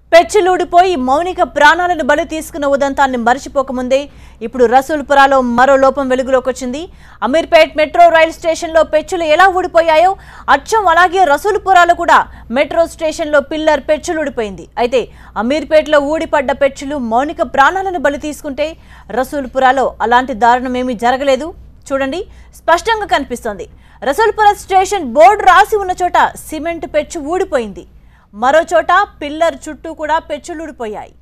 పెచ్చులూడిపోయి మౌనిక ప్రాణాలను బలి తీసుకున్న ఉదంతాన్ని మరిచిపోకముందే ఇప్పుడు రసూల్పురాలో మరో లోపం వెలుగులోకి వచ్చింది అమీర్పేట్ మెట్రో రైల్ స్టేషన్లో పెచ్చులు ఎలా ఊడిపోయాయో అచ్చం అలాగే రసూల్పురాలో కూడా మెట్రో స్టేషన్లో పిల్లర్ పెచ్చులూడిపోయింది అయితే అమీర్పేట్లో ఊడిపడ్డ పెచ్చులు మౌనిక ప్రాణాలను బలి తీసుకుంటే రసూల్పురాలో అలాంటి దారుణం ఏమీ జరగలేదు చూడండి స్పష్టంగా కనిపిస్తోంది రసూల్పుర స్టేషన్ బోర్డు రాసి ఉన్న చోట సిమెంట్ పెచ్చు ఊడిపోయింది మరో చోట పిల్లర్ చుట్టూ కూడా పెచ్చులూడిపోయాయి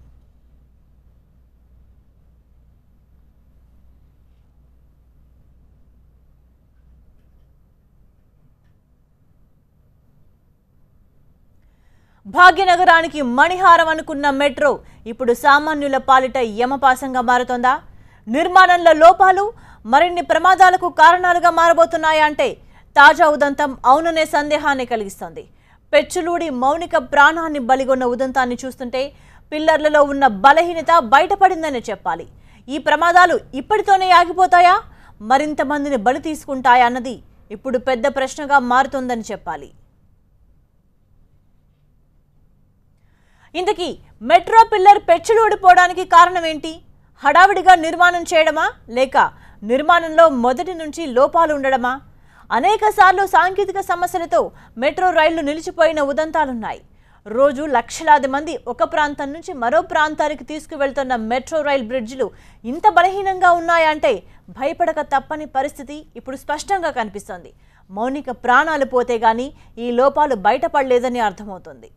భాగ్యనగరానికి మణిహారం అనుకున్న మెట్రో ఇప్పుడు సామాన్యుల పాలిట యమపాసంగా మారుతోందా నిర్మాణంలో లోపాలు మరిన్ని ప్రమాదాలకు కారణాలుగా మారబోతున్నాయా అంటే తాజా ఉదంతం అవుననే సందేహాన్ని కలిగిస్తోంది పెచ్చులూడి మౌనిక ప్రాణాన్ని బలిగొన్న ఉదంతాన్ని చూస్తుంటే పిల్లర్లలో ఉన్న బలహీనత బయటపడిందని చెప్పాలి ఈ ప్రమాదాలు ఇప్పటితోనే ఆగిపోతాయా మరింత మందిని బలి తీసుకుంటాయా అన్నది ఇప్పుడు పెద్ద ప్రశ్నగా మారుతోందని చెప్పాలి ఇంతకీ మెట్రో పిల్లర్ పెచ్చులు ఊడిపోవడానికి కారణం ఏంటి హడావిడిగా నిర్మాణం చేయడమా లేక నిర్మాణంలో మొదటి నుంచి లోపాలు ఉండడమా అనేక సార్లు సాంకేతిక సమస్యలతో మెట్రో రైళ్లు నిలిచిపోయిన ఉదంతాలున్నాయి రోజు లక్షలాది మంది ఒక ప్రాంతం నుంచి మరో ప్రాంతానికి తీసుకువెళ్తున్న మెట్రో రైల్ బ్రిడ్జిలు ఇంత బలహీనంగా ఉన్నాయంటే భయపడక తప్పని పరిస్థితి ఇప్పుడు స్పష్టంగా కనిపిస్తోంది మౌనిక ప్రాణాలు పోతే గాని ఈ లోపాలు బయటపడలేదని అర్థమవుతుంది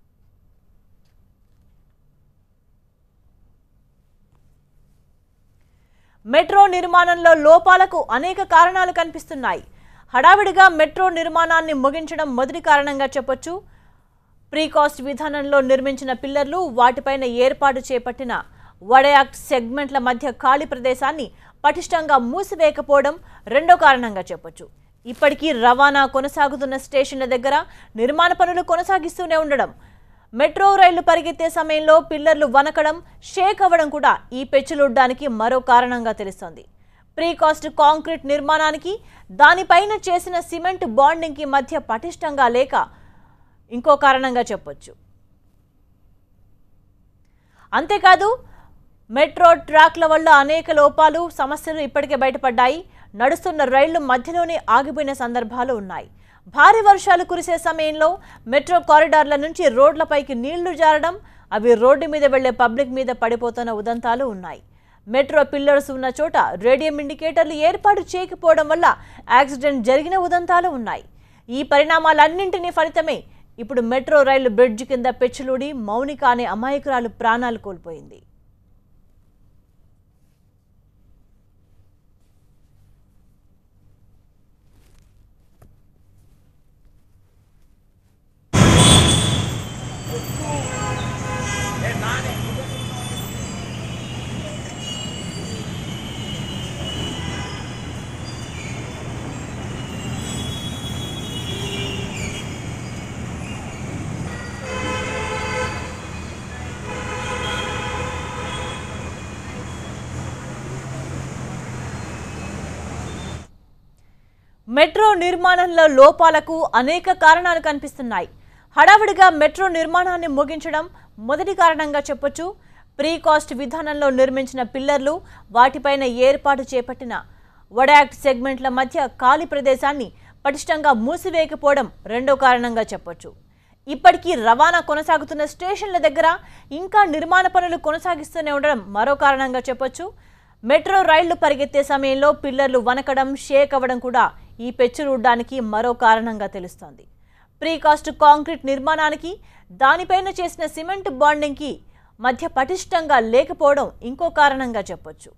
మెట్రో నిర్మాణంలో లోపాలకు అనేక కారణాలు కనిపిస్తున్నాయి హడావిడిగా మెట్రో నిర్మాణాన్ని ముగించడం మొదటి కారణంగా చెప్పొచ్చు ప్రీకాస్ట్ విధానంలో నిర్మించిన పిల్లర్లు వాటిపైన ఏర్పాటు చేపట్టిన వడయాక్ట్ సెగ్మెంట్ల మధ్య ఖాళీ ప్రదేశాన్ని పటిష్టంగా మూసివేయకపోవడం రెండో కారణంగా చెప్పొచ్చు ఇప్పటికీ రవాణా కొనసాగుతున్న స్టేషన్ల దగ్గర నిర్మాణ పనులు కొనసాగిస్తూనే ఉండడం మెట్రో రైళ్లు పరిగెత్తే సమయంలో పిల్లర్లు వనకడం షేక్ అవ్వడం కూడా ఈ పెచ్చులుడ్డానికి మరో కారణంగా తెలుస్తోంది ప్రీకాస్ట్ కాంక్రీట్ నిర్మాణానికి దానిపైన చేసిన సిమెంట్ బాండింగ్కి మధ్య పటిష్టంగా లేక ఇంకో కారణంగా చెప్పొచ్చు అంతేకాదు మెట్రో ట్రాక్ల వల్ల అనేక లోపాలు సమస్యలు ఇప్పటికే బయటపడ్డాయి నడుస్తున్న రైళ్లు మధ్యలోనే ఆగిపోయిన సందర్భాలు ఉన్నాయి భారీ వర్షాలు కురిసే సమయంలో మెట్రో కారిడార్ల నుంచి రోడ్లపైకి నీళ్లు జారడం అవి రోడ్డు మీద వెళ్లే పబ్లిక్ మీద పడిపోతున్న ఉదంతాలు ఉన్నాయి మెట్రో పిల్లర్స్ ఉన్న చోట రేడియం ఇండికేటర్లు ఏర్పాటు చేయకపోవడం వల్ల యాక్సిడెంట్ జరిగిన ఉదంతాలు ఉన్నాయి ఈ పరిణామాలన్నింటినీ ఫలితమే ఇప్పుడు మెట్రో రైలు బ్రిడ్జ్ కింద పెచ్చులూడి మౌనిక అనే అమాయకురాలు ప్రాణాలు కోల్పోయింది మెట్రో నిర్మాణంలో లోపాలకు అనేక కారణాలు కనిపిస్తున్నాయి హడావిడిగా మెట్రో నిర్మాణాన్ని ముగించడం మొదటి కారణంగా చెప్పొచ్చు ప్రీ కాస్ట్ విధానంలో నిర్మించిన పిల్లర్లు వాటిపైన ఏర్పాటు చేపట్టిన వడాక్ట్ సెగ్మెంట్ల మధ్య ఖాళీ ప్రదేశాన్ని పటిష్టంగా మూసివేయకపోవడం రెండో కారణంగా చెప్పొచ్చు ఇప్పటికీ రవాణా కొనసాగుతున్న స్టేషన్ల దగ్గర ఇంకా నిర్మాణ పనులు కొనసాగిస్తూనే ఉండడం మరో కారణంగా చెప్పొచ్చు మెట్రో రైళ్లు పరిగెత్తే సమయంలో పిల్లర్లు వనకడం షేక్ అవ్వడం కూడా ఈ పెచ్చులుడ్డానికి మరో కారణంగా తెలుస్తోంది ప్రీకాస్ట్ కాంక్రీట్ నిర్మాణానికి దానిపైన చేసిన సిమెంట్ బాండింగ్కి మధ్య పటిష్టంగా లేకపోవడం ఇంకో కారణంగా చెప్పొచ్చు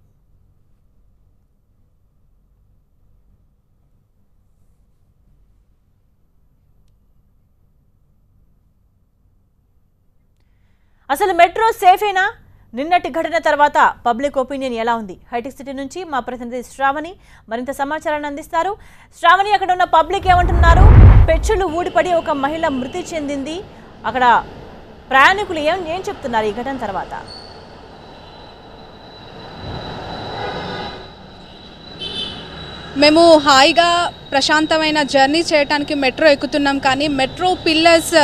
అసలు మెట్రో సేఫేనా నిన్నటి ఘటన తర్వాత పబ్లిక్ ఒపీనియన్ ఎలా ఉంది హైటెక్ సిటీ నుంచి మా ప్రతినిధి శ్రావణి మరింత సమాచారాన్ని అందిస్తారు శ్రావణి అక్కడ ఉన్న పబ్లిక్ ఏమంటున్నారు పెచ్చులు ఊడిపడి ఒక మహిళ మృతి చెందింది అక్కడ ప్రయాణికులు ఏం ఏం చెప్తున్నారు ఈ ఘటన తర్వాత మేము హాయిగా ప్రశాంతమైన జర్నీ చేయడానికి మెట్రో ఎక్కుతున్నాం కానీ మెట్రో పిల్లర్స్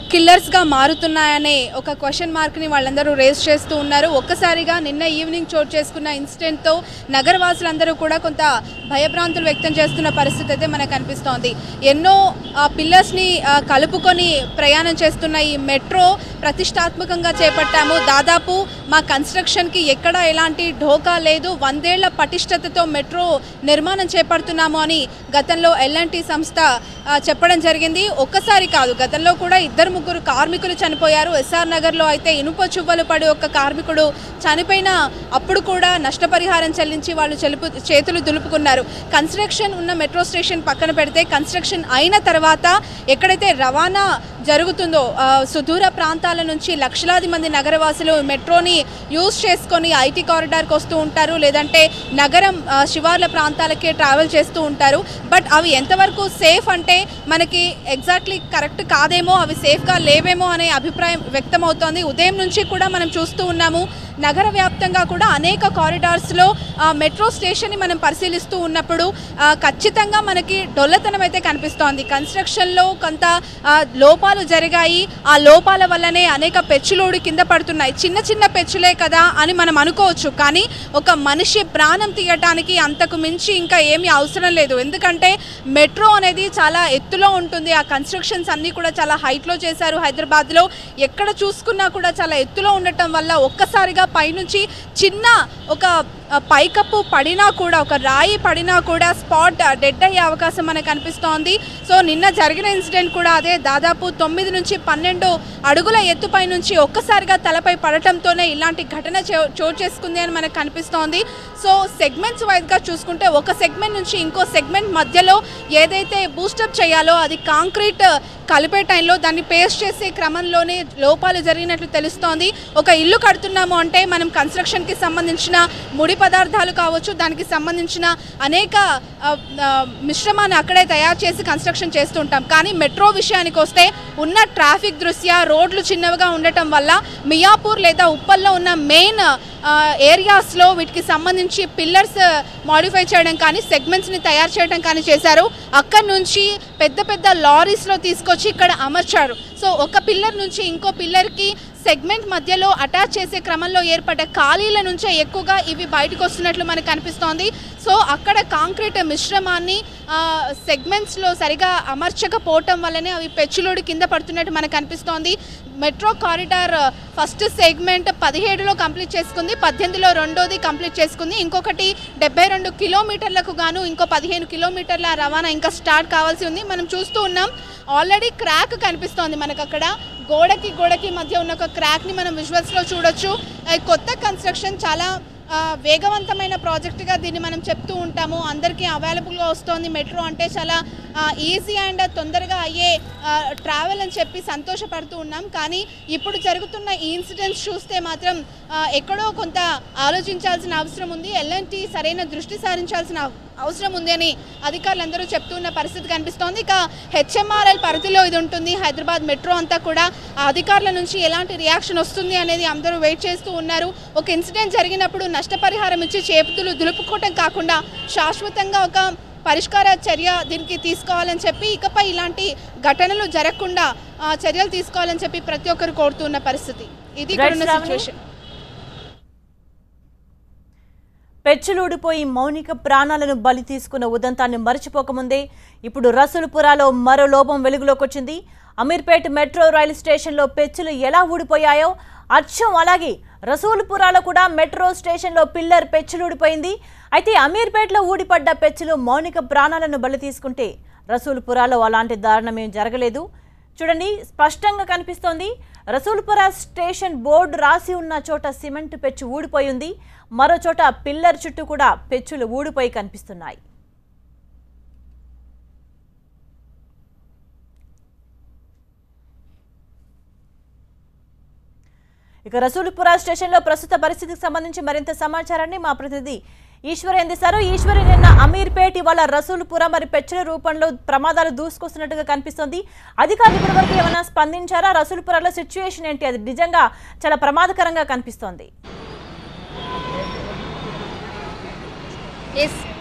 కిల్లర్స్గా మారుతున్నాయనే ఒక క్వశ్చన్ మార్క్ని వాళ్ళందరూ రేస్ చేస్తూ ఉన్నారు ఒక్కసారిగా నిన్న ఈవినింగ్ చోటు చేసుకున్న ఇన్సిడెంట్తో నగరవాసులందరూ కూడా కొంత భయభ్రాంతులు వ్యక్తం చేస్తున్న పరిస్థితి అయితే మనకు కనిపిస్తోంది ఎన్నో పిల్లర్స్ని కలుపుకొని ప్రయాణం చేస్తున్న ఈ మెట్రో ప్రతిష్టాత్మకంగా చేపట్టాము దాదాపు మా కన్స్ట్రక్షన్కి ఎక్కడ ఎలాంటి ఢోకా లేదు వందేళ్ల పటిష్టతతో మెట్రో నిర్మాణం చేపడుతున్నాము అని గతంలో ఎల్ఎన్టీ సంస్థ ఆ, చెప్పడం జరిగింది ఒక్కసారి కాదు గతంలో కూడా ఇద్దరు ముగ్గురు కార్మికులు చనిపోయారు ఎస్ఆర్ నగర్లో అయితే ఇనుప చువ్వలు పడి ఒక కార్మికుడు చనిపోయిన అప్పుడు కూడా నష్టపరిహారం చెల్లించి వాళ్ళు చెలుపు చేతులు దులుపుకున్నారు కన్స్ట్రక్షన్ ఉన్న మెట్రో స్టేషన్ పక్కన పెడితే కన్స్ట్రక్షన్ అయిన తర్వాత ఎక్కడైతే రవాణా జరుగుతుందో ఆ, సుదూర ప్రాంతాల నుంచి లక్షలాది మంది నగరవాసులు మెట్రోని యూజ్ చేసుకొని ఐటీ కారిడార్కి వస్తూ ఉంటారు లేదంటే నగరం ఆ, శివార్ల ప్రాంతాలకే ట్రావెల్ చేస్తూ ఉంటారు బట్ అవి ఎంతవరకు సేఫ్ అంటే మనకి ఎగ్జాక్ట్లీ కరెక్ట్ కాదేమో అవి సేఫ్గా లేవేమో అనే అభిప్రాయం వ్యక్తమవుతోంది ఉదయం నుంచి కూడా మనం చూస్తూ ఉన్నాము నగర వ్యాప్తంగా కూడా అనేక కారిడార్స్లో మెట్రో స్టేషన్ని మనం పరిశీలిస్తూ ఉన్నప్పుడు ఆ, ఖచ్చితంగా మనకి డొల్లతనం అయితే కనిపిస్తోంది కన్స్ట్రక్షన్లో కొంత ఆ, లోపాలు జరిగాయి ఆ లోపాల వల్లనే అనేక పెచ్చులోడు కింద పడుతున్నాయి చిన్న చిన్న పెచ్చులే కదా అని మనం అనుకోవచ్చు కానీ ఒక మనిషి ప్రాణం తీయటానికి అంతకు మించి ఇంకా ఏమీ అవసరం లేదు ఎందుకంటే మెట్రో అనేది చాలా ఎత్తులో ఉంటుంది ఆ కన్స్ట్రక్షన్స్ అన్నీ కూడా చాలా హైట్లో చేశారు హైదరాబాద్లో ఎక్కడ చూసుకున్నా కూడా చాలా ఎత్తులో ఉండటం వల్ల ఒక్కసారిగా పైనుంచి చిన్న ఒక ఆ, పైకప్పు పడినా కూడా ఒక రాయి పడినా కూడా స్పాట్ డెడ్ అయ్యే అవకాశం మనకు కనిపిస్తోంది సో నిన్న జరిగిన ఇన్సిడెంట్ కూడా అదే దాదాపు తొమ్మిది నుంచి పన్నెండు అడుగుల ఎత్తుపై నుంచి ఒక్కసారిగా తలపై పడటంతోనే ఇలాంటి ఘటన చో- చోటు చేసుకుంది అని మనకు కనిపిస్తోంది సో సెగ్మెంట్స్ వైజ్గా చూసుకుంటే ఒక సెగ్మెంట్ నుంచి ఇంకో సెగ్మెంట్ మధ్యలో ఏదైతే బూస్టప్ చేయాలో అది కాంక్రీట్ కలిపే టైంలో దాన్ని పేస్ట్ చేసే క్రమంలోనే లోపాలు జరిగినట్లు తెలుస్తోంది ఒక ఇల్లు కడుతున్నాము అంటే మనం కన్స్ట్రక్షన్కి సంబంధించిన ముడి పదార్థాలు కావచ్చు దానికి సంబంధించిన అనేక ఆ, ఆ, మిశ్రమాన్ని అక్కడే తయారు చేసి కన్స్ట్రక్షన్ చేస్తుంటాం కానీ మెట్రో విషయానికి వస్తే ఉన్న ట్రాఫిక్ దృష్ట్యా రోడ్లు చిన్నవిగా ఉండటం వల్ల మియాపూర్ లేదా ఉప్పల్లో ఉన్న మెయిన్ ఏరియాస్లో వీటికి సంబంధించి పిల్లర్స్ మాడిఫై చేయడం కానీ సెగ్మెంట్స్ని తయారు చేయడం కానీ చేశారు అక్కడి నుంచి పెద్ద పెద్ద లారీస్లో తీసుకొచ్చి ఇక్కడ అమర్చారు సో ఒక పిల్లర్ నుంచి ఇంకో పిల్లర్కి సెగ్మెంట్ మధ్యలో అటాచ్ చేసే క్రమంలో ఏర్పడ్డ ఖాళీల నుంచే ఎక్కువగా ఇవి బయటకు వస్తున్నట్లు మనకు కనిపిస్తోంది సో అక్కడ కాంక్రీట్ మిశ్రమాన్ని సెగ్మెంట్స్లో సరిగా అమర్చకపోవటం వల్లనే అవి పెచ్చులోడి కింద పడుతున్నట్టు మనకు కనిపిస్తోంది మెట్రో కారిడార్ ఫస్ట్ సెగ్మెంట్ పదిహేడులో కంప్లీట్ చేసుకుంది పద్దెనిమిదిలో రెండోది కంప్లీట్ చేసుకుంది ఇంకొకటి డెబ్బై రెండు కిలోమీటర్లకు గాను ఇంకో పదిహేను కిలోమీటర్ల రవాణా ఇంకా స్టార్ట్ కావాల్సి ఉంది మనం చూస్తూ ఉన్నాం ఆల్రెడీ క్రాక్ కనిపిస్తోంది మనకు అక్కడ గోడకి గోడకి మధ్య ఉన్న ఒక క్రాక్ని మనం విజువల్స్లో చూడొచ్చు ఈ కొత్త కన్స్ట్రక్షన్ చాలా ఆ, వేగవంతమైన ప్రాజెక్టుగా దీన్ని మనం చెప్తూ ఉంటాము అందరికీ అవైలబుల్గా వస్తోంది మెట్రో అంటే చాలా ఈజీ అండ్ తొందరగా అయ్యే ట్రావెల్ అని చెప్పి సంతోషపడుతూ ఉన్నాం కానీ ఇప్పుడు జరుగుతున్న ఈ ఇన్సిడెంట్స్ చూస్తే మాత్రం ఆ, ఎక్కడో కొంత ఆలోచించాల్సిన అవసరం ఉంది ఎల్ఎన్టీ సరైన దృష్టి సారించాల్సిన అవ- అవసరం ఉంది అని అధికారులందరూ చెప్తున్న పరిస్థితి కనిపిస్తోంది ఇక హెచ్ఎంఆర్ఎల్ పరిధిలో ఇది ఉంటుంది హైదరాబాద్ మెట్రో అంతా కూడా ఆ అధికారుల నుంచి ఎలాంటి రియాక్షన్ వస్తుంది అనేది అందరూ వెయిట్ చేస్తూ ఉన్నారు ఒక ఇన్సిడెంట్ జరిగినప్పుడు నష్టపరిహారం ఇచ్చి చేతులు దులుపుకోవటం కాకుండా శాశ్వతంగా ఒక పరిష్కార చర్య దీనికి తీసుకోవాలని చెప్పి ఇకపై ఇలాంటి ఘటనలు జరగకుండా ఆ, చర్యలు తీసుకోవాలని చెప్పి ప్రతి ఒక్కరు కోరుతున్న పరిస్థితి ఇది ఇక్కడ ఉన్న Right, Shravani. సిచ్యువేషన్ పెచ్చులూడిపోయి మౌనిక ప్రాణాలను బలి తీసుకున్న ఉదంతాన్ని మరచిపోకముందే ఇప్పుడు రసూలుపురాలో మరో లోపం వెలుగులోకి వచ్చింది అమీర్పేట్ మెట్రో రైలు స్టేషన్లో పెచ్చులు ఎలా ఊడిపోయాయో అచ్చం అలాగే రసూలుపురాలో కూడా మెట్రో స్టేషన్లో పిల్లర్ పెచ్చులూడిపోయింది అయితే అమీర్పేట్లో ఊడిపడ్డ పెచ్చులు మౌనిక ప్రాణాలను బలి తీసుకుంటే రసూలుపురాలో అలాంటి దారుణమేం జరగలేదు చూడండి స్పష్టంగా కనిపిస్తోంది రసూల్పుర స్టేషన్ బోర్డు రాసి ఉన్న చోట సిమెంట్ పెచ్చు ఊడిపోయి ఉంది మరో చోట పిల్లర్ చుట్టూ కూడా పెచ్చులు ఊడిపోయి కనిపిస్తున్నాయి ఇక రసూలుపుర స్టేషన్లో ప్రస్తుత పరిస్థితికి సంబంధించి మరింత సమాచారాన్ని మా ప్రతినిధి ఈశ్వరి అందిస్తారు ఈశ్వరి నిన్న అమీర్పేట్ ఇవాళ రసూలుపుర మరి పెచ్చల రూపంలో ప్రమాదాలు దూసుకొస్తున్నట్టుగా కనిపిస్తోంది అధికారులు ఇప్పటి వరకు ఏమైనా స్పందించారా రసూలుపురలో సిచ్యువేషన్ ఏంటి అది నిజంగా చాలా ప్రమాదకరంగా కనిపిస్తోంది ఎస్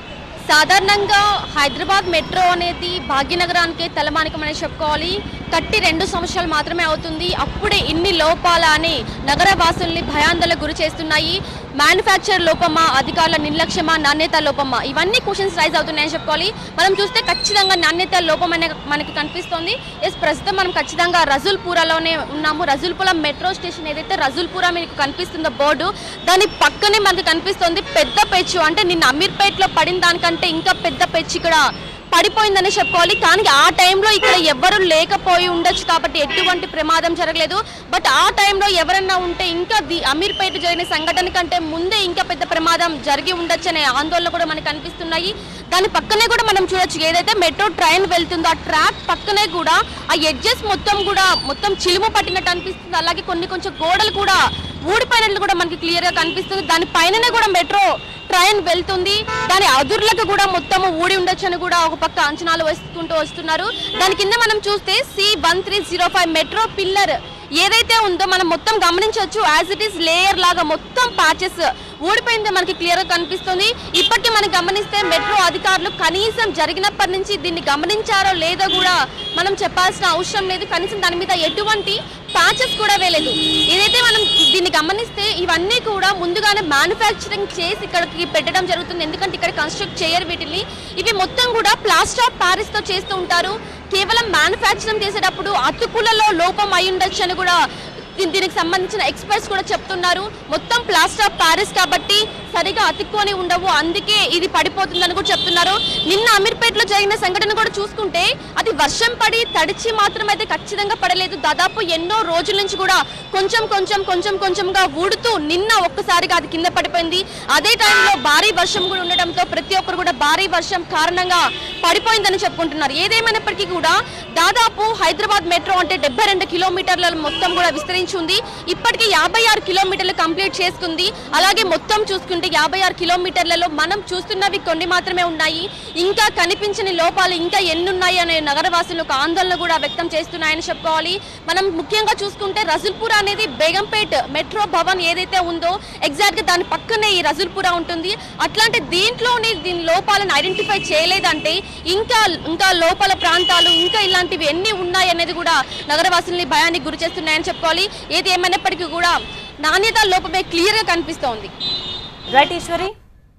సాధారణంగా హైదరాబాద్ మెట్రో అనేది భాగ్యనగరానికి తలమానికం అని చెప్పుకోవాలి కట్టి రెండు సంవత్సరాలు మాత్రమే అవుతుంది అప్పుడే ఇన్ని లోపాల అని నగర వాసుల్ని భయాందోళనకు గురి చేస్తున్నాయి మ్యానుఫ్యాక్చర్ లోపమా అధికారుల నిర్లక్ష్యమా నాణ్యత లోపమా ఇవన్నీ క్వశ్చన్స్ రైజ్ అవుతున్నాయని చెప్పుకోవాలి మనం చూస్తే ఖచ్చితంగా నాణ్యత లోపం అనే మనకి కనిపిస్తుంది ఎస్ ప్రస్తుతం మనం ఖచ్చితంగా రజుల్పురాలోనే ఉన్నాము రజుల్పుర మెట్రో స్టేషన్ ఏదైతే రజుల్పుర మీకు కనిపిస్తుందో బోర్డు దాని పక్కనే మనకు కనిపిస్తుంది పెద్ద పెచ్చు అంటే నిన్న అమీర్పేట్లో పడిన దానికంటే ఇంకా పెద్ద పెచ్చు ఇక్కడ పడిపోయిందని చెప్పుకోవాలి కానీ ఆ టైంలో ఇక్కడ ఎవరు లేకపోయి ఉండొచ్చు కాబట్టి ఎటువంటి ప్రమాదం జరగలేదు బట్ ఆ టైంలో ఎవరన్నా ఉంటే ఇంకా ది అమీర్పేట జరిగిన సంఘటన కంటే ముందే ఇంకా పెద్ద ప్రమాదం జరిగి ఉండొచ్చు అనే ఆందోళన కూడా మనకు కనిపిస్తున్నాయి దాని పక్కనే కూడా మనం చూడొచ్చు ఏదైతే మెట్రో ట్రైన్ వెళ్తుందో ఆ ట్రాక్ పక్కనే కూడా ఆ ఎడ్జెస్ మొత్తం కూడా మొత్తం చిలుము పట్టినట్టు అనిపిస్తుంది అలాగే కొన్ని కొంచెం గోడలు కూడా ఊడిపోయినట్లు కూడా మనకి క్లియర్ గా కనిపిస్తుంది దాని పైననే కూడా మెట్రో ట్రైన్ వెళ్తుంది దాని అదుర్లకు కూడా మొత్తం ఊడి ఉండొచ్చని కూడా ఒక పక్క అంచనాలు వేసుకుంటూ వస్తున్నారు దాని కింద మనం చూస్తే C one three zero five metro pillar ఏదైతే ఉందో మనం మొత్తం గమనించవచ్చు యాజ్ ఇట్ ఈస్ లేయర్ లాగా మొత్తం ప్యాచెస్ ఊడిపోయింది మనకి క్లియర్ గా కనిపిస్తుంది ఇప్పటికీ మనం గమనిస్తే మెట్రో అధికారులు కనీసం జరిగినప్పటి నుంచి దీన్ని గమనించారో లేదో కూడా మనం చెప్పాల్సిన అవసరం లేదు కనీసం దాని మీద ఎటువంటి ప్యాచెస్ కూడా వేయలేదు ఏదైతే మనం దీన్ని గమనిస్తే ఇవన్నీ కూడా ముందుగానే మ్యానుఫ్యాక్చరింగ్ చేసి ఇక్కడికి పెట్టడం జరుగుతుంది ఎందుకంటే ఇక్కడ కన్స్ట్రక్ట్ చేయరు వీటిని ఇవి మొత్తం కూడా ప్లాస్టర్ ఆఫ్ ప్యారిస్ తో చేస్తూ ఉంటారు కేవలం మ్యానుఫ్యాక్చరింగ్ చేసేటప్పుడు అతుకులలో లోపం అయి ఉండొచ్చు అని కూడా దీ- దీనికి సంబంధించిన ఎక్స్పర్ట్స్ కూడా చెప్తున్నారు మొత్తం ప్లాస్టర్ ఆఫ్ ప్యారిస్ కాబట్టి సరిగా అతుక్కొని ఉండవు అందుకే ఇది పడిపోతుందని కూడా చెప్తున్నారు నిన్న అమీర్పేటలో జరిగిన సంఘటన కూడా చూసుకుంటే అది వర్షం పడి తడిచి మాత్రం అయితే ఖచ్చితంగా పడలేదు దాదాపు ఎన్నో రోజుల నుంచి కూడా కొంచెం కొంచెం కొంచెం కొంచెంగా ఊడుతూ నిన్న ఒక్కసారిగా అది కింద పడిపోయింది అదే టైంలో భారీ వర్షం కూడా ఉండడంతో ప్రతి ఒక్కరు కూడా భారీ వర్షం కారణంగా పడిపోయిందని చెప్పుకుంటున్నారు ఏదేమైనప్పటికీ కూడా దాదాపు హైదరాబాద్ మెట్రో అంటే డెబ్బై రెండు కిలోమీటర్ల మొత్తం కూడా విస్తరించి ఉంది ఇప్పటికీ యాభై ఆరు కిలోమీటర్లు కంప్లీట్ చేసుకుంది అలాగే మొత్తం చూసుకుంటే యాభై ఆరు కిలోమీటర్లలో మనం చూస్తున్నవి కొన్ని మాత్రమే ఉన్నాయి ఇంకా కనిపించని లోపాలు ఇంకా ఎన్ని ఉన్నాయి అనే నగరవాసులు ఒక ఆందోళన కూడా వ్యక్తం చేస్తున్నాయని చెప్పుకోవాలి మనం ముఖ్యంగా చూసుకుంటే రజుల్పుర అనేది బేగంపేట్ మెట్రో భవన్ ఏదైతే ఉందో ఎగ్జాక్ట్ గా దాని పక్కనే ఈ రజుల్పుర ఉంటుంది అట్లాంటి దీంట్లోనే దీని లోపాలను ఐడెంటిఫై చేయలేదంటే ఇంకా ఇంకా లోపల ప్రాంతాలు ఇంకా ఇలాంటివి ఎన్ని ఉన్నాయి అనేది కూడా నగరవాసుల్ని భయానికి గురి చేస్తున్నాయని చెప్పుకోవాలి ఏది ఏమైనప్పటికీ కూడా నాణ్యత లోపమే క్లియర్ గా కనిపిస్తోంది రైట్ ఈశ్వరి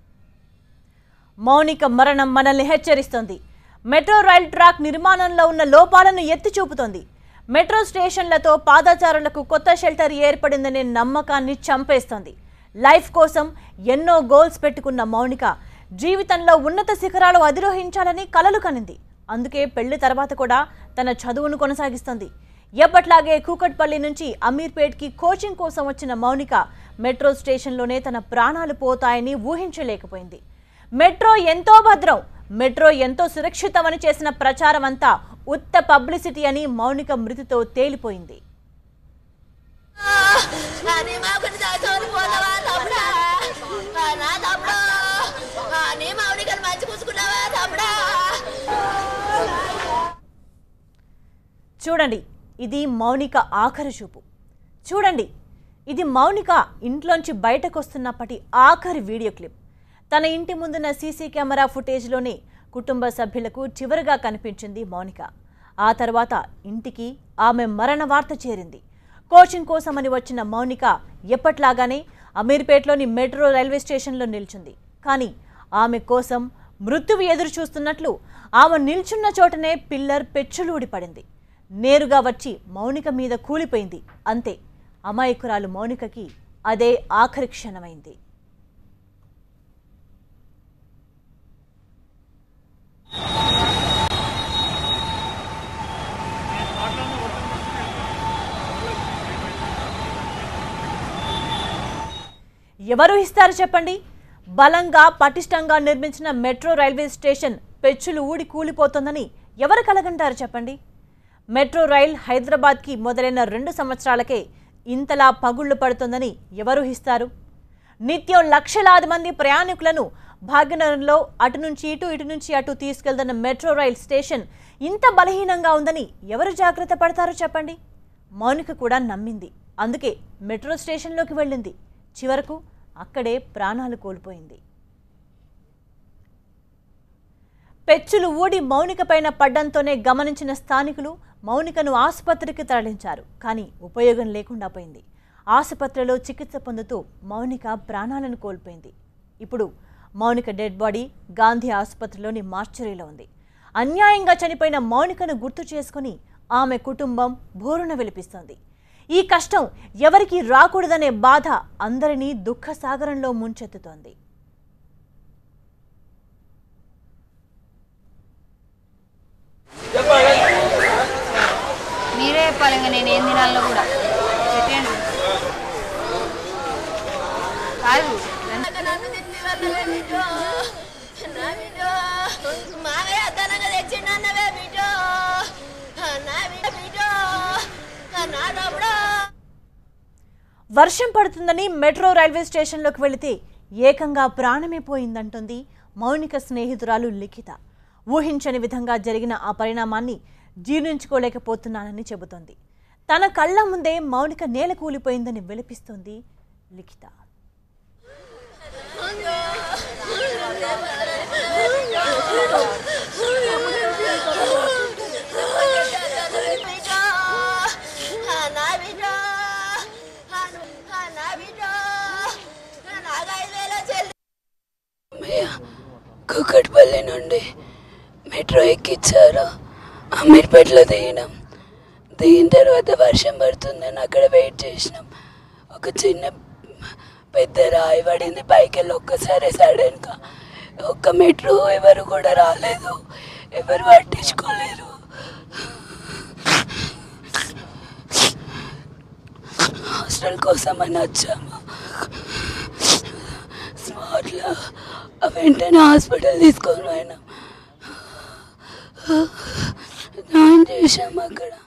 మౌనిక మరణం మనల్ని హెచ్చరిస్తోంది మెట్రో రైల్ ట్రాక్ నిర్మాణంలో ఉన్న లోపాలను ఎత్తి చూపుతోంది మెట్రో స్టేషన్లతో పాదచారులకు కొత్త షెల్టర్ ఏర్పడిందనే నమ్మకాన్ని చంపేస్తోంది లైఫ్ కోసం ఎన్నో గోల్స్ పెట్టుకున్న మౌనిక జీవితంలో ఉన్నత శిఖరాలు అధిరోహించాలని కలలు కనింది అందుకే పెళ్లి తర్వాత కూడా తన చదువును కొనసాగిస్తోంది ఎప్పట్లాగే కూకట్పల్లి నుంచి అమీర్పేట్కి కోచింగ్ కోసం వచ్చిన మౌనిక మెట్రో స్టేషన్లోనే తన ప్రాణాలు పోతాయని ఊహించలేకపోయింది మెట్రో ఎంతో భద్రం మెట్రో ఎంతో సురక్షితమని చేసిన ప్రచారం అంతా ఉత్త పబ్లిసిటీ అని మౌనిక మృతితో తేలిపోయింది నీ మాకుని దాచుకొని పోతావా తమ్ముడా నా తమ్ముడు నీ మౌనికలు మంచి పూసుకున్నావా తమ్ముడా చూడండి ఇది మౌనిక ఆఖరి చూపు చూడండి ఇది మౌనిక ఇంట్లోంచి బయటకు వస్తున్నప్పటి ఆఖరి వీడియో క్లిప్ తన ఇంటి ముందున్న సీసీ కెమెరా ఫుటేజ్లోనే కుటుంబ సభ్యులకు చివరిగా కనిపించింది మౌనిక ఆ తర్వాత ఇంటికి ఆమె మరణ వార్త చేరింది కోచింగ్ కోసమని వచ్చిన మౌనిక ఎప్పట్లాగానే అమీర్పేట్లోని మెట్రో రైల్వే స్టేషన్లో నిల్చుంది కానీ ఆమె కోసం మృత్యువు ఎదురు చూస్తున్నట్లు ఆమె నిల్చున్న చోటనే పిల్లర్ పెచ్చులూడి పడింది నేరుగా వచ్చి మౌనిక మీద కూలిపోయింది అంతే అమాయకురాలు మౌనికకి అదే ఆఖరి క్షణమైంది ఎవరు ఇస్తారు చెప్పండి బలంగా పటిష్టంగా నిర్మించిన మెట్రో రైల్వే స్టేషన్ పెచ్చులు ఊడి కూలిపోతుందని ఎవరు కలగంటారు చెప్పండి మెట్రో రైల్ హైదరాబాద్కి మొదలైన రెండు సంవత్సరాలకే ఇంతలా పగుళ్లు పడుతుందని ఎవరు హిస్తారు నిత్యం లక్షలాది మంది ప్రయాణికులను భాగ్యనగరంలో అటు నుంచి ఇటు ఇటు నుంచి అటు తీసుకెళ్తున్న మెట్రో రైల్ స్టేషన్ ఇంత బలహీనంగా ఉందని ఎవరు జాగ్రత్త పడతారో చెప్పండి మౌనిక కూడా నమ్మింది అందుకే మెట్రో స్టేషన్లోకి వెళ్ళింది చివరకు అక్కడే ప్రాణాలు కోల్పోయింది పెచ్చులు ఊడి మౌనిక పైన పడ్డంతోనే గమనించిన స్థానికులు మౌనికను ఆసుపత్రికి తరలించారు కానీ ఉపయోగం లేకుండా పోయింది ఆసుపత్రిలో చికిత్స పొందుతూ మౌనిక ప్రాణాలను కోల్పోయింది ఇప్పుడు మౌనిక డెడ్ బాడీ గాంధీ ఆసుపత్రిలోని మార్చరీలో ఉంది అన్యాయంగా చనిపోయిన మౌనికను గుర్తు చేసుకుని ఆమె కుటుంబం బోరున విలిపిస్తోంది ఈ కష్టం ఎవరికీ రాకూడదనే బాధ అందరినీ దుఃఖ సాగరంలో ముంచెత్తుతోంది మీరే చెప్పాలి ఇంకా నేను ఏం తినాలో కూడా పెట్టండి కాదు నన్ను తిప్పి వెళ్ళవే బిడ్డో నా బిడ్డో మావయ్య అదనంగా తెచ్చిండు అన్నవే బిడ్డో నా బిడ్డ బిడ్డో నా తమ్ముడో వర్షం పడుతుందని మెట్రో రైల్వే స్టేషన్లోకి వెళితే ఏకంగా ప్రాణమే పోయిందంటుంది మౌనిక స్నేహితురాలు లిఖిత ఊహించని విధంగా జరిగిన ఆ పరిణామాన్ని జీర్ణించుకోలేకపోతున్నానని చెబుతోంది తన కళ్ళ ముందే మౌనిక నేల కూలిపోయిందని విలపిస్తోంది లిఖిత బిడ్డో నా బిడ్డో నా బిడ్డో నాకు ఐదు వేల చెల్లి అమ్మయ్య కుక్కటిపల్లి నుండి మెట్రో ఎక్కిచ్చారు అమీర్పేటలో దిగినాం దిగిన తర్వాత వర్షం పడుతుందని అక్కడ వెయిట్ చేసినాం ఒక చిన్న పెద్ద రాయి పడింది పైకి వెళ్ళి ఒక్కసారి సడన్గా ఒక్క మెట్రో ఎవరు కూడా రాలేదు ఎవరు పట్టించుకోలేరు హాస్టల్ కోసం అని వచ్చాము స్మార్ట్లో వెంటనే హాస్పిటల్ తీసుకొని పోయినాం జాయిన్ చేసాం అక్కడ